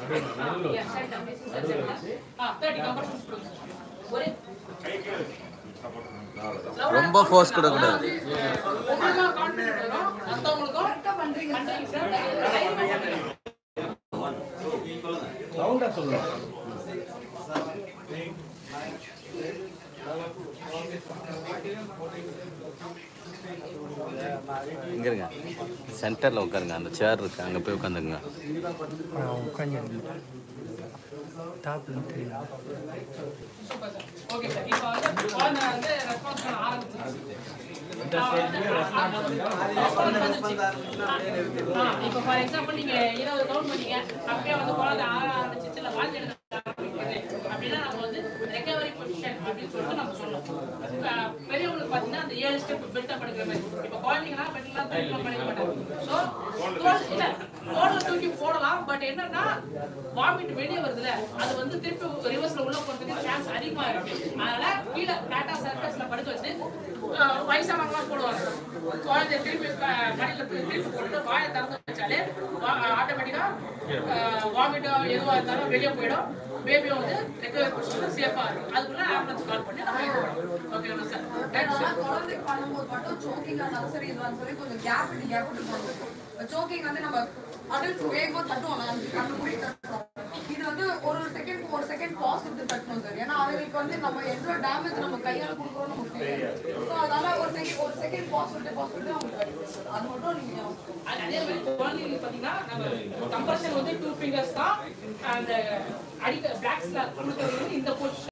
Yeah, center, facing the center. Ah, 30 compressions கொடுங்க. ஒரே ரொம்ப force கொடுக்கக்கூடாது. உங்களுக்கும் confidence வரும், மத்தவங்களுக்கும் பண்றீங்க சார் தைரியமா பண்ணுங்க. ரவுண்டா சொல்லணும் இங்க இருங்க சென்டர்ல உட்காருங்க அந்த சேர் இருக்கு அங்க போய் உட்காந்துங்க உட்காந்துருந்தேன் டாப்ல தெரியும் Super sir. Okay sir. இப்போ வந்து குழந்தை வந்து response பண்ண ஆரம்பிச்சிருச்சு. ஆ, இப்போ ஃபார் எக்ஸாம்பிள் நீங்க இருபது கவுண்ட் பண்ணீங்க அப்படியே வந்து குழந்தை ஆற ஆரம்பிச்சிச்சு இல்லை வாந்தி எடுக்க ஆரம்பிக்குது அப்படின்னா நம்ம வந்து ரெக்கவரி பொசிஷன் அப்படின்னு சொல்லிட்டு நம்ம சொல்லணும் ஆ, பெரியவங்களுக்கு பார்த்தீங்கன்னா அந்த ஏழு ஸ்டெப் பில்டப் எடுக்கிற மாதிரி இப்போ குழந்தைங்கன்னா பெண்கள்லாம் தூக்கி பண்ணிக்க மாட்டாங்க ஸோ இல்லை தோல்ல தூக்கி போடலாம் பட் என்னன்னா வாமிட் வெளியே வருதுல அது வந்து திருப்பி ரிவர்ஸ்ல உள்ள போறதுக்கு சான்ஸ் அதிகமா இருக்கு அதனால கீழே டாடா சர்க்கஸ்ல படுக்க வச்சு அஹ், வயசானவங்கலாம் போடுவாங்க குழந்தைய திருப்பி க- மடியில தூக்கி திருப்பி போட்டு வாயை திறந்து வச்சாலே ஆட்டோமேட்டிக்கா வாமிட்டோ எதுவா இருந்தாலும் வெளியே போயிடும் பேபியும் வந்து ரெக்கவர் பொசிஷன் சேஃபா இருக்கும் அதுக்குள்ள ஆம்புலன்ஸ் கால் பண்ணி நம்ம ஓகேவா சார் தேங்க்ஸ் சார் அதனால குழந்தைக்கு பண்ணும்போது மட்டும் choking ஆனாலும் சரி இதுவாலும் சரி கொஞ்சம் gap விட்டு gap விட்டு பண்ணணும். choking வந்து நம்ம adults வேகமா தட்டுவோம் நாலு கண்ணு மூடி தட்டுவோம். இது வந்து ஒரு செகண்ட் ஒரு செகண்ட் பாஸ் விட்டு தட்டணும் சார் ஏன்னா அவங்களுக்கு வந்து நம்ம எவ்வளவு டேமேஜ் நம்ம கையால கொடுக்குறோம் நமக்கு தெரியும் ஸோ அதனால ஒரு செகண்ட் ஒரு செகண்ட் பாஸ் விட்டு பாஸ் விட்டு அவங்களுக்கு அடிக்கணும் sir. அது மட்டும் நீங்க அது அதே மாதிரி குழந்தைங்களுக்கு பார்த்தீங்கன்னா நம்ம கம்பல்சன் வந்து டூ ஃபிங்கர்ஸ் தான் அந்த அடிக்க பிளாக் ஸ்லாக் கொடுக்கறது வந்து இந்த பொசிஷன்